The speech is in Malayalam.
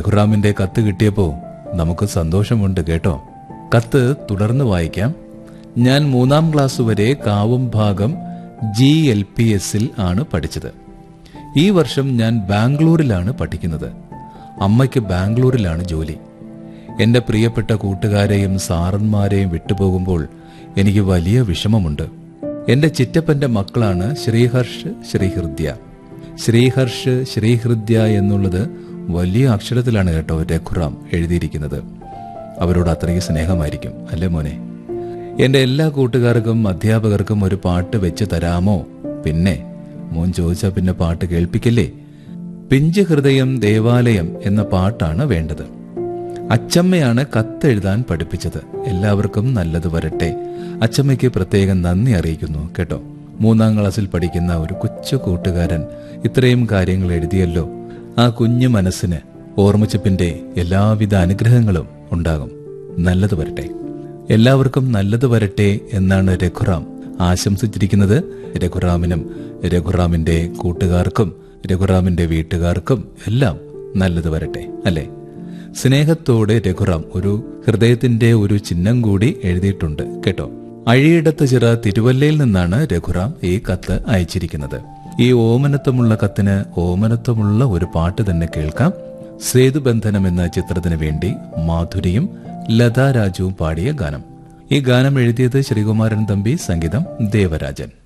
രഘുറാമിന്റെ കത്ത് കിട്ടിയപ്പോ നമുക്ക് സന്തോഷമുണ്ട് കേട്ടോ കത്ത് തുടർന്ന് വായിക്കാം ഞാൻ മൂന്നാം ക്ലാസ് വരെ കാവും ഭാഗം ജി എൽ പി എസിൽ ആണ് പഠിച്ചത് ഈ വർഷം ഞാൻ ബാംഗ്ലൂരിലാണ് പഠിക്കുന്നത് അമ്മയ്ക്ക് ബാംഗ്ലൂരിലാണ് ജോലി എന്റെ പ്രിയപ്പെട്ട കൂട്ടുകാരെയും സാറന്മാരെയും വിട്ടുപോകുമ്പോൾ എനിക്ക് വലിയ വിഷമമുണ്ട് എന്റെ ചിറ്റപ്പന്റെ മക്കളാണ് ശ്രീഹർഷ് ശ്രീഹൃദ്യ ശ്രീഹർഷ് ശ്രീഹൃദ്യ എന്നുള്ളത് വലിയ അക്ഷരത്തിലാണ് കേട്ടോ രഘുറാം എഴുതിയിരിക്കുന്നത് അവരോട് അത്രയും സ്നേഹമായിരിക്കും അല്ലേ മോനെ എന്റെ എല്ലാ കൂട്ടുകാർക്കും അധ്യാപകർക്കും ഒരു പാട്ട് വെച്ച് തരാമോ പിന്നെ മോൻ ചോദിച്ചാ പിന്നെ പാട്ട് കേൾപ്പിക്കില്ലേ പിഞ്ച് ഹൃദയം ദേവാലയം എന്ന പാട്ടാണ് വേണ്ടത് അച്ചമ്മയാണ് കത്തെഴുതാൻ പഠിപ്പിച്ചത് എല്ലാവർക്കും നല്ലത് വരട്ടെ അച്ചമ്മയ്ക്ക് പ്രത്യേകം നന്ദി അറിയിക്കുന്നു കേട്ടോ മൂന്നാം ക്ലാസ്സിൽ പഠിക്കുന്ന ഒരു കൊച്ചു കൂട്ടുകാരൻ ഇത്രയും കാര്യങ്ങൾ എഴുതിയല്ലോ ആ കുഞ്ഞു മനസ്സിന് ഓർമ്മച്ചപ്പിന്റെ എല്ലാവിധ അനുഗ്രഹങ്ങളും ഉണ്ടാകും നല്ലത് വരട്ടെ എല്ലാവർക്കും നല്ലത് വരട്ടെ എന്നാണ് രഘുറാം ആശംസിച്ചിരിക്കുന്നത് രഘുറാമിനും രഘുറാമിന്റെ കൂട്ടുകാർക്കും രഘുറാമിന്റെ വീട്ടുകാർക്കും എല്ലാം നല്ലത് വരട്ടെ അല്ലേ സ്നേഹത്തോടെ രഘുറാം ഒരു ഹൃദയത്തിന്റെ ഒരു ചിഹ്നം കൂടി എഴുതിയിട്ടുണ്ട് കേട്ടോ അഴിയിടത്ത് ചിറ തിരുവല്ലയിൽ നിന്നാണ് രഘുറാം ഈ കത്ത് അയച്ചിരിക്കുന്നത് ഈ ഓമനത്വമുള്ള കത്തിന് ഓമനത്വമുള്ള ഒരു പാട്ട് തന്നെ കേൾക്കാം സേതുബന്ധനം എന്ന ചിത്രത്തിന് വേണ്ടി മാധുരിയും ലതാ രാജുവും പാടിയ ഗാനം ഈ ഗാനം എഴുതിയത് ശ്രീകുമാരൻ തമ്പി സംഗീതം ദേവരാജൻ